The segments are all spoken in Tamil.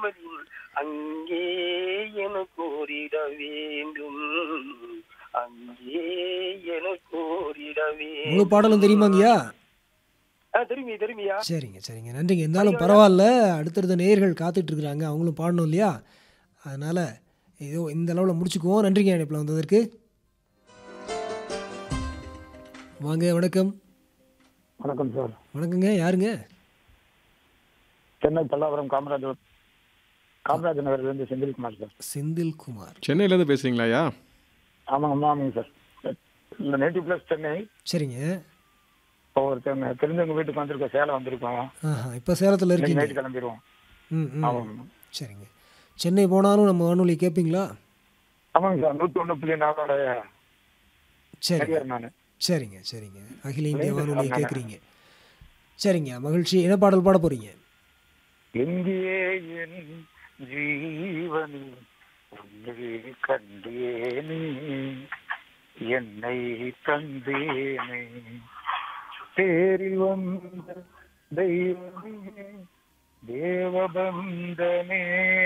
நிம்மதி அங்கே என கோரிட வேண்டும் அங்கே என கோரிட வேண்டும் உங்களுக்கு பாடலும் தெரியுமாங்கய்யா ஆ, திரும்பி திரும்பியா சரிங்க சரிங்க நன்றிங்க இருந்தாலும் பரவாயில்ல அடுத்தடுத்த நேயர்கள் காத்துட்டு இருக்கிறாங்க அவங்களும் பாடணும் இல்லையா அதனால் ஏதோ இந்த அளவில் முடிச்சுக்குவோம் நன்றிங்க இணைப்பில் வந்ததற்கு வாங்க வணக்கம் வணக்கம் சார் வணக்கங்க யாருங்க சென்னை பல்லாவரம் காமராஜ் காமராஜ் நகர்லேருந்து செந்தில்குமார் சார் செந்தில்குமார் சென்னையிலேருந்து பேசுகிறீங்களாயா ஆமாங்க ஆமாம் ஆமாங்க சார் இந்த நேட்டிவ் பிளஸ் சென்னை சரிங்க இப்போ ஒருத்தவங்க தெரிஞ்சவங்க வீட்டுக்கு வந்திருக்கோம் சேலம் வந்திருக்கோம் ஆஹா இப்போ சேலத்தில் இன்னைக்கு இருக்கீங்க நைட்டு கிளம்பிடுவோம் ம் ம் ஆமாங்க சரிங்க சென்னை போனாலும் நம்ம வானொலி கேட்பீங்களா ஆமாங்க சார் நூற்றி ஒன்று புள்ளி நாலோட சரிங்க கரியர் நான் சரிங்க சரிங்க அகில இந்திய வானொலியை கேட்குறீங்க சரிங்க மகிழ்ச்சி என்ன பாடல் பாட போகிறீங்க எங்கே என் ஜீவனி உன்னை கண்டேனே என்னை தந்தேனே தேரில் வந்த தெய்வமே தேவபந்தனே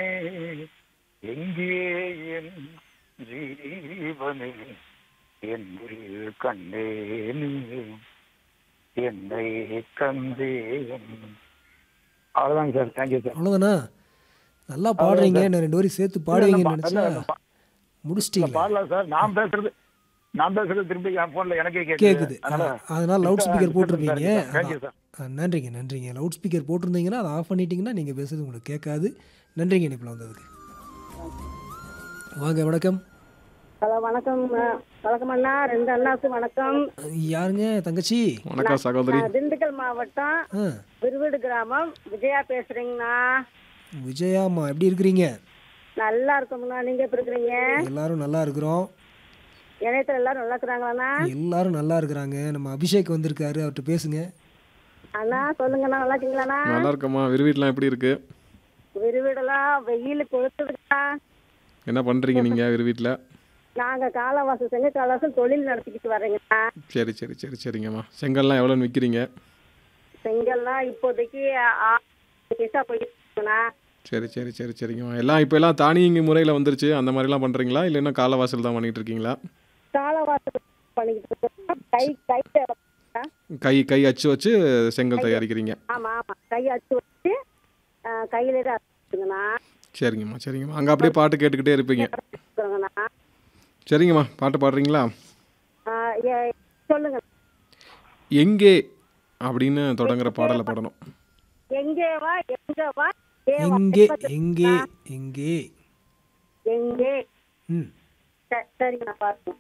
எங்கே என் ஜீவனே என்னில் கண்டேனே என்னை தந்தேன் அவ்வளோதாங்க சார் தேங்க்யூ சார் அவ்வளோதானா நல்லா பாடுறீங்க நான் ரெண்டு வரையும் சேர்த்து பாடுவீங்கன்னு நினச்சா முடிச்சிட்டீங்களா பாடலாம் சார் நான் பேசுறது நான் பேசுறது திருப்பி என் போன்ல எனக்கே கேட்குது கேக்குது அதனால அதனால் லவுட் ஸ்பீக்கர் போட்டிருப்பீங்க தேங்க்யூ சார் ஆ, நன்றிங்க நன்றிங்க லவுட் ஸ்பீக்கர் போட்டிருந்தீங்கன்னா அதை ஆஃப் பண்ணிட்டீங்கன்னா நீங்கள் பேசுறது உங்களுக்கு கேட்காது நன்றிங்க இணைப்பில் வந்ததுக்கு வாங்க வணக்கம் ஹலோ வணக்கம் அஹ், வணக்கம் அண்ணா ரெண்டு அண்ணாக்கு வணக்கம் யாருங்க தங்கச்சி வணக்கம் சகோதரி நான் திண்டுக்கல் மாவட்டம் ஆ விருவீடு கிராமம் விஜயா பேசுறீங்கண்ணா விஜயாம்மா எப்படி இருக்கிறீங்க நல்லா இருக்கோம்ண்ணா நீங்க எப்படி இருக்கிறீங்க எல்லாரும் நல்லா இருக்கிறோம் இணையத்துல எல்லாரும் நல்லா இருக்கிறாங்களாண்ணா எல்லாரும் நல்லா இருக்கிறாங்க நம்ம அபிஷேக் வந்திருக்காரு அவர்கிட்ட பேசுங்க அண்ணா சொல்லுங்கண்ணா நல்லா இருக்கீங்களாண்ணா நல்லா இருக்கம்மா விருவீட்லாம் எப்படி இருக்கு விருவீடெல்லாம் வெயில் கொளுத்துதுண்ணா என்ன பண்ணுறீங்க நீங்கள் விருவீட்டில் நாங்க காலவாசம் செங்க காலவாசம் தொழில் நடத்திக்கிட்டு வர்றேங்கண்ணா சரி சரி சரி சரிங்கம்மா செங்கல்லாம் எவ்வளோன்னு விற்கிறீங்க செங்கல்லாம் இப்போதைக்கு ஆறு பைசா போயிட்டு இருக்குண்ணா சரி சரி சரி சரிங்கம்மா எல்லாம் இப்போ எல்லாம் தானியங்கி முறையில் வந்துருச்சு அந்த மாதிரிலாம் பண்ணுறீங்களா இல்லை இன்னும் காலவாசல் தான் பண்ணிகிட்டு இருக்கீங்களா காலவாசம் பண்ணிக்கிட்டு இருக்கோம் கை கை தேவைப்படுதுண்ணா. கை கை அச்சு வச்சு செங்கல் தயாரிக்கிறீங்க ஆமா ஆமா கை அச்சு வச்சு அஹ், கையில தான் அடிச்சுங்கண்ணா சரிங்கம்மா சரிங்கம்மா அங்கே அப்படியே பாட்டு கேட்டுக்கிட்டே இருப்பீங்க இருக்கிறோங்கண்ணா சரிங்கம்மா பாட்டு பாடுறீங்களா அஹ், எ- சொல்லுங்க எங்கே அப்படின்னு தொடங்குற பாடலை பாடணும் எங்கே வா எங்க வா ஏ வா, எங்கே எப்ப எங்கே எங்கே எங்கே ம் ச- சரிங்கண்ணா பாருங்க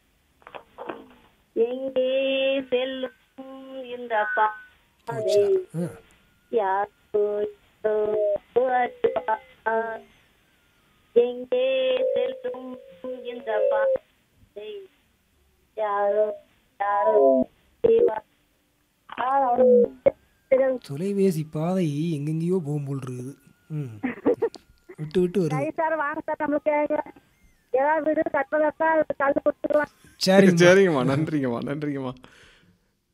எங்கே செல்லும் இந்த பாதை ஆ யாரோ அறிவார். எங்கே செல்லும் இந்த பாதை யாரோ யாரோ அறிவார். ஆ, அவ்வளவு. தொலைபேசி பாதை எங்கெங்கேயோ போகும் போல் இருக்குது ம் விட்டு விட்டு வருது சரி சார் வாங்க சார் நம்மளுக்கு ஏதாவது வீடு கட்டுறதா கல் கொடுத்துருவாங்க சரிங்க சரிங்கம்மா நன்றிங்கம்மா நன்றிங்கம்மா